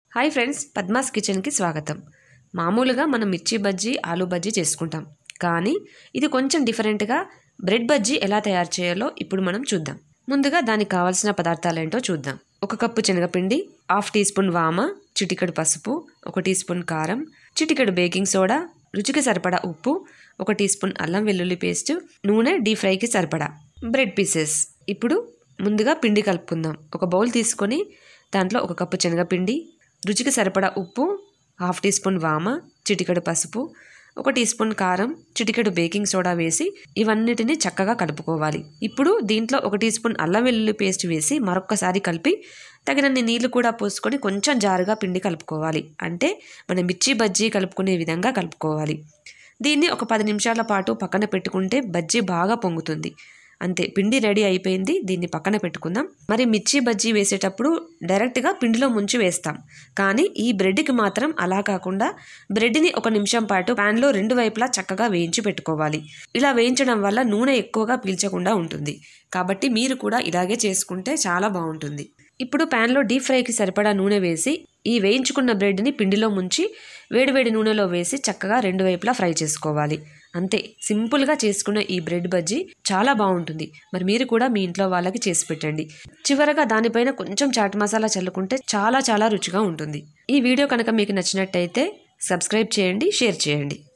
hi friends Padma's కిచెన్కి స్వాగతం మామూలుగా మనం మిర్చి బజ్జీ ఆలూ బజ్జీ చేసుకుంటాం కానీ ఇది కొంచెం డిఫరెంట్గా బ్రెడ్ బజ్జీ ఎలా తయారు చేయాలో ఇప్పుడు మనం చూద్దాం ముందుగా దానికి కావాల్సిన పదార్థాలు ఏంటో చూద్దాం ఒక కప్పు శనగపిండి హాఫ్ టీ స్పూన్ వామ చిటికెడు పసుపు ఒక టీ స్పూన్ కారం చిటికెడు బేకింగ్ సోడా రుచికి సరిపడా ఉప్పు ఒక టీ స్పూన్ అల్లం వెల్లుల్లి పేస్ట్ నూనె డీప్ ఫ్రైకి సరిపడా బ్రెడ్ పీసెస్ ఇప్పుడు ముందుగా పిండి కలుపుకుందాం ఒక బౌల్ తీసుకొని దాంట్లో ఒక కప్పు శనగపిండి రుచికి సరిపడా ఉప్పు హాఫ్ టీ స్పూన్ వామ చిటికెడు పసుపు ఒక టీ స్పూన్ కారం చిటికెడు బేకింగ్ సోడా వేసి ఇవన్నిటిని చక్కగా కలుపుకోవాలి ఇప్పుడు దీంట్లో ఒక టీ స్పూన్ అల్లం వెల్లుల్లి పేస్ట్ వేసి మరొక్కసారి కలిపి తగినన్ని నీళ్లు కూడా పోసుకొని కొంచెం జారుగా పిండి కలుపుకోవాలి అంటే మన మిర్చి బజ్జీ కలుపుకునే విధంగా కలుపుకోవాలి దీన్ని ఒక పది నిమిషాల పాటు పక్కన పెట్టుకుంటే బజ్జీ బాగా పొంగుతుంది అంతే పిండి రెడీ అయిపోయింది దీన్ని పక్కన పెట్టుకుందాం మరి మిర్చి బజ్జీ వేసేటప్పుడు డైరెక్ట్గా పిండిలో ముంచి వేస్తాం కానీ ఈ బ్రెడ్కి మాత్రం అలా కాకుండా బ్రెడ్ని ఒక నిమిషం పాటు ప్యాన్లో రెండు వైపులా చక్కగా వేయించి పెట్టుకోవాలి ఇలా వేయించడం వల్ల నూనె ఎక్కువగా పీల్చకుండా ఉంటుంది కాబట్టి మీరు కూడా ఇలాగే చేసుకుంటే చాలా బాగుంటుంది ఇప్పుడు ప్యాన్లో డీప్ ఫ్రైకి సరిపడా నూనె వేసి ఈ వేయించుకున్న బ్రెడ్ని పిండిలో ముంచి వేడివేడి నూనెలో వేసి చక్కగా రెండు వైపులా ఫ్రై చేసుకోవాలి అంతే సింపుల్గా చేసుకున్న ఈ బ్రెడ్ బజ్జీ చాలా బాగుంటుంది మరి మీరు కూడా మీ ఇంట్లో వాళ్ళకి చేసి పెట్టండి చివరగా దానిపైన కొంచెం చాట్ మసాలా చల్లుకుంటే చాలా చాలా రుచిగా ఉంటుంది ఈ వీడియో కనుక మీకు నచ్చినట్టయితే సబ్స్క్రైబ్ చేయండి షేర్ చేయండి